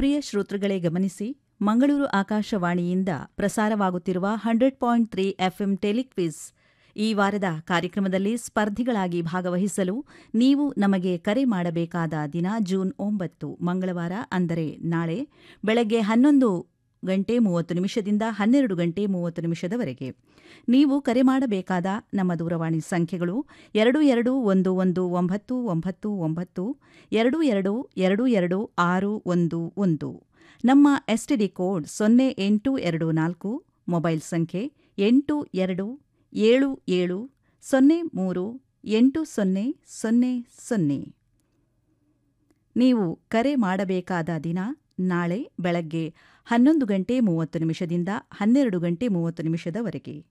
ಪ್ರಿಯ ಶ್ರೋತೃಗಳೇ ಗಮನಿಸಿ ಮಂಗಳೂರು ಆಕಾಶವಾಣಿಯಿಂದ ಪ್ರಸಾರವಾಗುತ್ತಿರುವ hundred point three FM telequiz ಈ ವಾರದ ಕಾರ್ಯಕ್ರಮದಲ್ಲಿ ಸ್ಪರ್ಧಿಗಳಾಗಿ ಭಾಗವಹಿಸಲು ನೀವು ನಮಗೆ ಕರೆ ಮಾಡಬೇಕಾದ ದಿನ ಜೂನ್ ಒಂಬತ್ತು ಮಂಗಳವಾರ ಅಂದರೆ ನಾಳೆ ಬೆಳಗ್ಗೆ ಹನ್ನೊಂದು ಗಂಟೆ ಮೂವತ್ತು ನಿಮಿಷದಿಂದ ಹನ್ನೆರಡು ಗಂಟೆ ಮೂವತ್ತು ನಿಮಿಷದವರೆಗೆ ನೀವು ಕರೆ ಮಾಡಬೇಕಾದ ನಮ್ಮ ದೂರವಾಣಿ ಸಂಖ್ಯೆಗಳು ಎರಡು ಎರಡು ಒಂದು ಒಂದು ಒಂಬತ್ತು ಒಂಬತ್ತು ಒಂಬತ್ತು ಎರಡು ಎರಡು ಎರಡು ಎರಡು ಆರು ಒಂದು ಒಂದು ನಮ್ಮ ಎಸ್ಟಿಡಿ ಕೋಡ್ ಸೊನ್ನೆ ಎಂಟು ಎರಡು ನಾಲ್ಕು ಮೊಬೈಲ್ ಸಂಖ್ಯೆ ಎಂಟು ಎರಡು ಏಳು ಏಳು ಸೊನ್ನೆ ಮೂರು ಎಂಟು ಸೊನ್ನೆ ಸೊನ್ನೆ ಸೊನ್ನೆ ನೀವು ಕರೆ ಮಾಡಬೇಕಾದ ದಿನ ನಾಳೆ ಬೆಳಗ್ಗೆ ಹನ್ನೊಂದು ಗಂಟೆ ಮೂವತ್ತು ನಿಮಿಷದಿಂದ ಹನ್ನೆರಡು ಗಂಟೆ ಮೂವತ್ತು ನಿಮಿಷದವರೆಗೆ